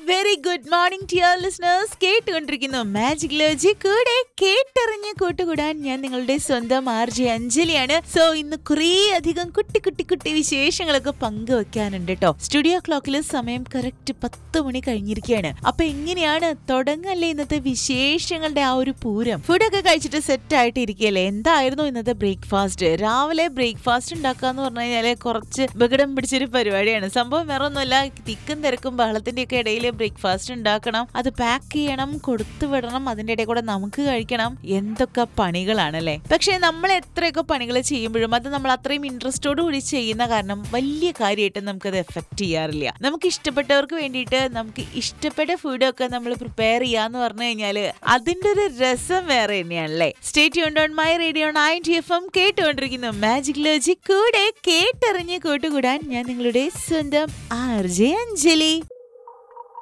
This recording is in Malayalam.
very good morning dear listeners കേട്ടുകൊണ്ടിരിക്കുന്നു മാജിക് ലോജി കൂടെ കേട്ടറിഞ്ഞ് കൂട്ടുകൂടാൻ ഞാൻ നിങ്ങളുടെ സ്വന്തം ആർ ജെ അഞ്ജലിയാണ് സോ ഇന്ന് കുറേ അധികം കുട്ടി കുട്ടി കുട്ടി വിശേഷങ്ങളൊക്കെ പങ്കുവെക്കാനുണ്ട് കേട്ടോ സ്റ്റുഡിയോ ക്ലോക്കിൽ സമയം കറക്റ്റ് പത്ത് മണി കഴിഞ്ഞിരിക്കുകയാണ് അപ്പൊ എങ്ങനെയാണ് തുടങ്ങല്ലേ ഇന്നത്തെ വിശേഷങ്ങളുടെ ആ ഒരു പൂരം ഫുഡൊക്കെ കഴിച്ചിട്ട് സെറ്റ് ആയിട്ട് ഇരിക്കുകയല്ലേ എന്തായിരുന്നു ഇന്നത്തെ ബ്രേക്ക്ഫാസ്റ്റ് രാവിലെ ബ്രേക്ക്ഫാസ്റ്റ് ഉണ്ടാക്കാന്ന് പറഞ്ഞു കഴിഞ്ഞാല് കുറച്ച് ബഗടം പിടിച്ചൊരു പരിപാടിയാണ് സംഭവം വേറെ ഒന്നുമല്ല തിക്കും തിരക്കും ബഹളത്തിന്റെ ഒക്കെ ഇടയിൽ ബ്രേക്ക്ഫാസ്റ്റ് ഉണ്ടാക്കണം അത് പാക്ക് ചെയ്യണം കൊടുത്തു വിടണം അതിന്റെ ഇടയിൽ കൂടെ നമുക്ക് കഴിക്കണം എന്തൊക്കെ പണികളാണല്ലേ പക്ഷെ നമ്മൾ എത്രയൊക്കെ പണികൾ ചെയ്യുമ്പോഴും അത് നമ്മൾ അത്രയും ഇൻട്രസ്റ്റോട് കൂടി ചെയ്യുന്ന കാരണം വലിയ കാര്യമായിട്ട് നമുക്കത് എഫക്ട് ചെയ്യാറില്ല നമുക്ക് ഇഷ്ടപ്പെട്ടവർക്ക് വേണ്ടിയിട്ട് നമുക്ക് ഇഷ്ടപ്പെട്ട ഫുഡൊക്കെ നമ്മൾ പ്രിപ്പയർ ചെയ്യാന്ന് പറഞ്ഞു കഴിഞ്ഞാല് അതിന്റെ ഒരു രസം വേറെ തന്നെയാണല്ലേ സ്റ്റേറ്റ് യൂൺ on my radio ninety F M കേട്ടുകൊണ്ടിരിക്കുന്നു മാജിക് ലോജി കൂടെ കേട്ടറിഞ്ഞ് കൂട്ടുകൂടാൻ ഞാൻ നിങ്ങളുടെ സ്വന്തം ആർ ജെ അഞ്ജലി